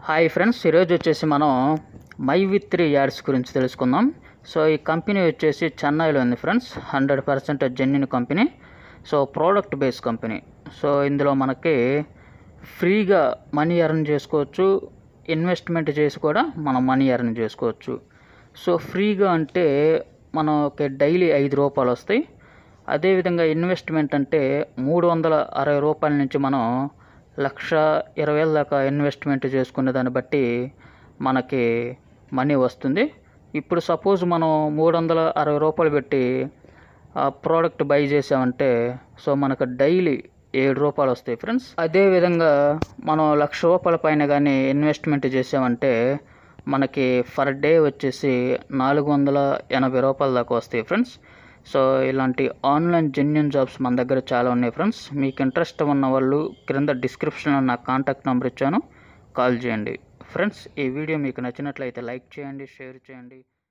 hi friends ఈరోజు వచ్చేసి మనం మై విత్ త్రీ యాడ్స్ గురించి తెలుసుకుందాం సో ఈ కంపెనీ వచ్చేసి చెన్నైలో ఉంది friends hundred percent genuine company so product base company so ఇందులో మనకి ఫ్రీగా మనీ ఎర్న్ చేసుకోవచ్చు ఇన్వెస్ట్మెంట్ చేసి కూడా మనం మనీ ఎర్న్ చేసుకోవచ్చు సో ఫ్రీగా అంటే మనకి డైలీ ఐదు రూపాయలు వస్తాయి అదేవిధంగా ఇన్వెస్ట్మెంట్ అంటే మూడు వందల అరవై రూపాయల నుంచి మనం లక్ష ఇరవై వేల దాకా ఇన్వెస్ట్మెంట్ చేసుకునే దాన్ని బట్టి మనకి మనీ వస్తుంది ఇప్పుడు సపోజ్ మనం మూడు వందల అరవై రూపాయలు పెట్టి ఆ ప్రోడక్ట్ బై చేసామంటే సో మనకు డైలీ ఏడు రూపాయలు వస్తాయి ఫ్రెండ్స్ అదేవిధంగా మనం లక్ష రూపాయల పైన కానీ ఇన్వెస్ట్మెంట్ చేసామంటే మనకి ఫర్ డే వచ్చేసి నాలుగు వందల ఎనభై రూపాయల దాకా వస్తాయి ఫ్రెండ్స్ సో ఇలాంటి ఆన్లైన్ జెన్యున్ జాబ్స్ మన దగ్గర చాలా ఉన్నాయి ఫ్రెండ్స్ మీకు ఇంట్రెస్ట్ ఉన్న వాళ్ళు క్రింద డిస్క్రిప్షన్లో నా కాంటాక్ట్ నెంబర్ ఇచ్చాను కాల్ చేయండి ఫ్రెండ్స్ ఈ వీడియో మీకు నచ్చినట్లయితే లైక్ చేయండి షేర్ చేయండి